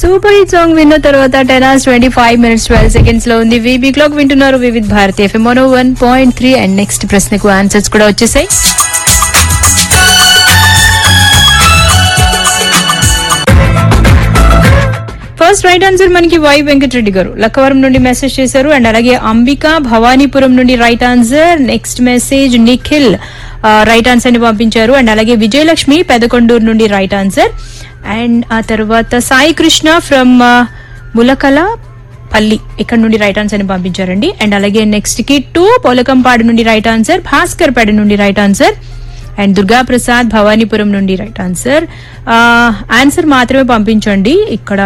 Super hit song విన్న తర్వాత ten hours twenty five minutes twelve seconds లో ఉంది వీబీ క్లాక్ వింటున్నారు వివిధ్ భారతి ఎఫ్ఎం మోనో one point three and next ప్రశ్నకు ఆన్సర్స్ కూడా వచ్చేసాయి ఫస్ట్ రైట్ ఆన్సర్ మనకి వై వెంకటరెడ్డి గారు లక్కవరం నుండి మెసేజ్ చేశారు అండ్ అలాగే అంబిక భవానీపురం నుండి right answer next message Nikhil right answer ని పంపించారు అండ్ అలాగే విజయలక్ష్మి పెదకొండూరు నుండి రైట్ ఆన్సర్ అండ్ ఆ తర్వాత సాయి కృష్ణ ఫ్రమ్ ములకల పల్లి ఇక్కడ నుండి రైట్ ఆన్సర్ ని పంపించారండి అండ్ అలాగే నెక్స్ట్ కి టూ పోలకంపాడు నుండి రైట్ ఆన్సర్ భాస్కర్ పేడ నుండి right answer and Durga Prasad Bhavanipuram నుండి రైట్ ఆన్సర్ ఆన్సర్ మాత్రమే పంపించండి ఇక్కడ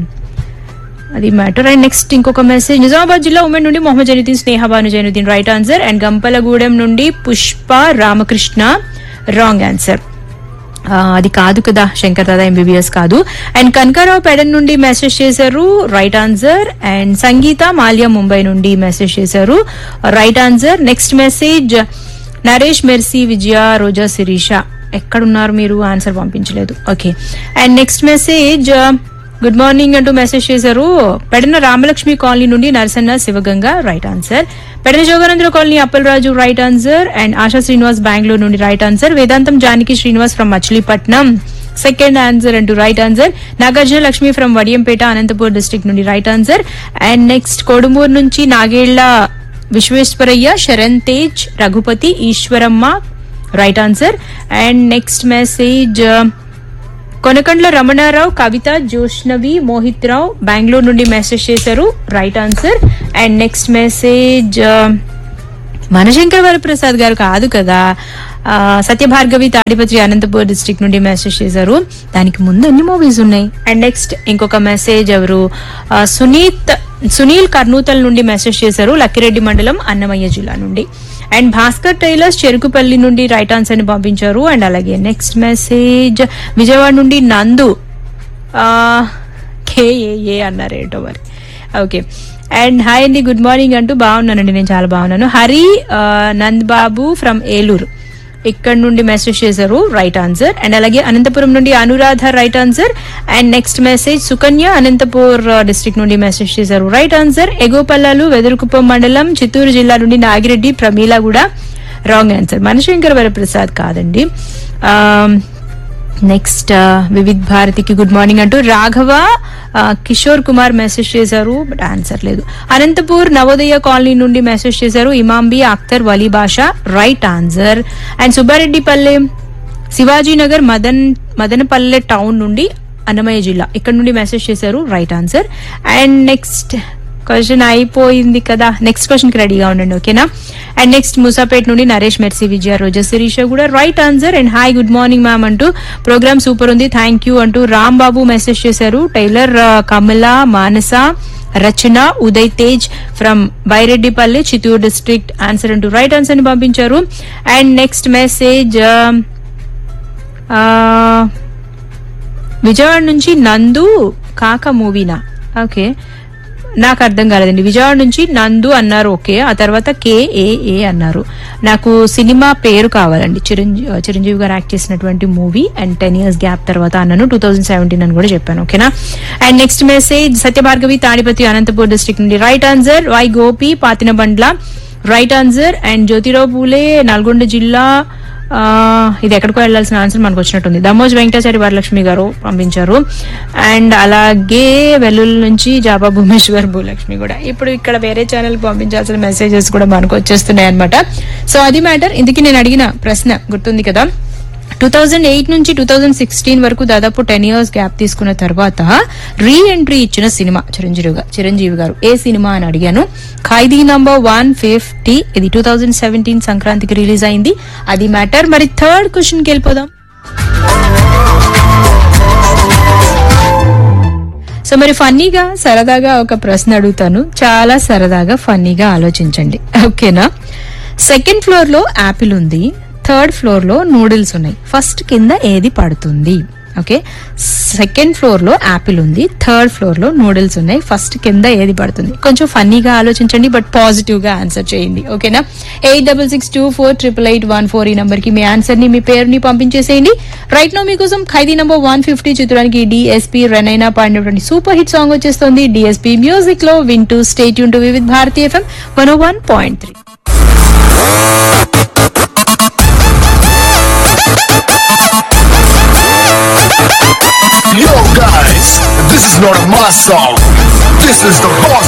అది మ్యాటర్ అండ్ నెక్స్ట్ ఇంకొక మెసేజ్ నిజామాబాద్ జిల్లా ఉమెన్ నుండి Mohammed Zainuddin Sneha Bhanu Zainuddin right answer and Gampalagudem నుండి పుష్ప రామకృష్ణ రాంగ్ ఆన్సర్ ఆ, అది కాదు కదా శంకర్ దాదా ఎంబీబీఎస్ కాదు అండ్ కనకారావు పెడన్ నుండి మెసేజ్ చేశారు right answer and Sangeetha Mallya Mumbai నుండి మెసేజ్ చేశారు right answer next message Naresh Mercy Vijaya Roja Sirisha ఎక్కడున్నారు మీరు ఆన్సర్ పంపించలేదు okay and next message good morning అంటూ మెసేజ్ చేశారు పెడన రామలక్ష్మి కాలనీ నుండి Narasanna Sivaganga right answer Pedana Joganandra colony Appalaraju right answer and Asha Srinivas Bengaluru నుండి right answer Vedantam Janaki Srinivas from Machilipatnam second answer అంటూ right answer Nagarjuna Lakshmi from Vadiyampeta Anantapur district నుండి right answer and next Kodumuru నుంచి Nagella Visweswaraiah Sharan Tej Raghupathi Eswaramma right answer and next message Konakandla Ramanarao Kavitha Joshnavi Mohit Rao Bengaluru నుండి message చేశారు right answer and next message Manashankar Varaprasad garu కాదు కదా ఆ, సత్యభార్గవి తాడిపత్రి అనంతపూర్ డిస్ట్రిక్ట్ నుండి మెసేజ్ చేశారు దానికి ముందు అన్ని మూవీస్ ఉన్నాయి అండ్ నెక్స్ట్ ఇంకొక మెసేజ్ ఎవరు ఆ, సునీత్ సునీల్ కర్నూతల్ నుండి మెసేజ్ చేశారు లక్కిరెడ్డి మండలం అన్నమయ్య జిల్లా నుండి అండ్ భాస్కర్ టైలర్స్ చెరుకుపల్లి నుండి రైట్ ఆన్సర్ ని పంపించారు అండ్ అలాగే నెక్స్ట్ మెసేజ్ విజయవాడ నుండి నందు కేఏఏ అన్నారు ఏంటో మరి ఓకే అండ్ హాయ్ అండి గుడ్ మార్నింగ్ అంటూ బాగున్నానండి నేను చాలా బాగున్నాను హరి ఆ, నంద్ బాబు ఫ్రమ్ ఏలూరు ఇక్కడ నుండి మెసేజ్ చేశారు రైట్ ఆన్సర్ అండ్ అలాగే అనంతపురం నుండి Anuradha right answer and next message Sukanya Anantapur district నుండి మెసేజ్ చేశారు రైట్ ఆన్సర్ ఎగోపల్లాలు వెదురుకుప్పం మండలం చిత్తూరు జిల్లా నుండి నాగిరెడ్డి ప్రమీల కూడా రాంగ్ ఆన్సర్ మనశంకర్ వరప్రసాద్ కాదండి నెక్స్ట్ వివిధ్ భారతికి గుడ్ మార్నింగ్ అంటూ రాఘవ ఆ, కిషోర్ కుమార్ మెసేజ్ చేశారు బట్ ఆన్సర్ లేదు అనంతపూర్ నవోదయ కాలనీ నుండి మెసేజ్ చేశారు Imambi Akhtar Vali Basha right answer and Subbareddypalle Shivajinagar Madan Madanapalle town నుండి అన్నమయ్య జిల్లా ఇక్కడ నుండి మెసేజ్ చేశారు right answer and next question అయిపోయింది కదా నెక్స్ట్ క్వశ్చన్ కి రెడీగా ఉండండి ఓకేనా అండ్ నెక్స్ట్ ముసాపేట్ నుండి నరేష్ మెర్సీ విజయ రోజా శిరీష కూడా right answer and hi good morning ma'am అంటూ ప్రోగ్రామ్ సూపర్ ఉంది థ్యాంక్ యూ అంటూ రామ్ బాబు మెసేజ్ చేశారు టైలర్ ఆ, Kamala Manasa Rachana Uday Tej from Byreddipalli Chittoor district answer అంటూ రైట్ ఆన్సర్ ని పంపించారు అండ్ నెక్స్ట్ మెసేజ్ విజయవాడ నుంచి నందు కాక మూవీనా ఓకే నాకు అర్థం కాలేదండి విజయవాడ నుంచి నందు అన్నారు ఓకే ఆ తర్వాత కేఏఏ అన్నారు నాకు సినిమా పేరు కావాలండి చిరంజీవి చిరంజీవి గారు యాక్ట్ చేసినటువంటి movie and ten years gap తర్వాత అన్నాను టూ థౌజండ్ సెవెంటీన్ అని కూడా చెప్పాను ఓకేనా and next message Satyabhargavi Tadipatri Anantapur district నుండి right answer Y Gopi Pathinabandla right answer and Jyotirao Phule Nalgonda జిల్లా ఆ, ఇది ఎక్కడికో వెళ్ళాల్సిన ఆన్సర్ మనకు వచ్చినట్టుంది దమోజ్ వెంకటాచారి వరలక్ష్మి గారు పంపించారు అండ్ అలాగే వెల్లుల్లి నుంచి జాబా భూమేశ్వర్ భూలక్ష్మి కూడా ఇప్పుడు ఇక్కడ వేరే ఛానల్ పంపించాల్సిన మెసేజెస్ కూడా మనకు వచ్చేస్తున్నాయి అనమాట సో అది మ్యాటర్ ఇందుకు నేను అడిగిన ప్రశ్న గుర్తుంది కదా టూ థౌజండ్ ఎయిట్ నుంచి టూ థౌజండ్ సిక్స్టీన్ వరకు దాదాపు టెన్ ఇయర్స్ గ్యాప్ తీసుకున్న తర్వాత రీ ఎంట్రీ ఇచ్చిన సినిమా చిరంజీవి గారు చిరంజీవి గారు ఏ సినిమా అని అడిగాను ఖైదీ నంబర్ వన్ ఫిఫ్టీ ఇది టూ థౌజండ్ సెవెంటీన్ సంక్రాంతికి రిలీజ్ అయింది అది మ్యాటర్ మరి థర్డ్ క్వశ్చన్కి వెళ్ళిపోదాం సో మరి ఫన్నీగా సరదాగా ఒక ప్రశ్న అడుగుతాను చాలా సరదాగా ఫన్నీగా ఆలోచించండి ఓకేనా సెకండ్ ఫ్లోర్ లో యాపిల్ ఉంది థర్డ్ ఫ్లోర్ లో నూడిల్స్ ఉన్నాయి ఫస్ట్ కింద ఏది పడుతుంది ఓకే సెకండ్ ఫ్లోర్ లో యాపిల్ ఉంది థర్డ్ ఫ్లోర్ లో నూడిల్స్ ఉన్నాయి ఫస్ట్ కింద ఏది పడుతుంది కొంచెం ఫన్నీగా ఆలోచించండి బట్ పాజిటివ్ గా ఆన్సర్ చేయండి ఓకేనా eight double six two four triple eight one four ఈ నంబర్ కి మీ ఆన్సర్ ని మీ పేరుని పంపించేసేయండి రైట్ నో మీకోసం ఖైదీ నంబర్ వన్ ఫిఫ్టీ చిత్రానికి డిఎస్పీ రెనైనా పాడినటువంటి సూపర్ హిట్ సాంగ్ వచ్చేస్తుంది డిఎస్పీ మ్యూజిక్ లో వింటూ స్టేట్ యూన్ to with Bharati FM one one point three Yo guys, this is not a mass song. This is the boss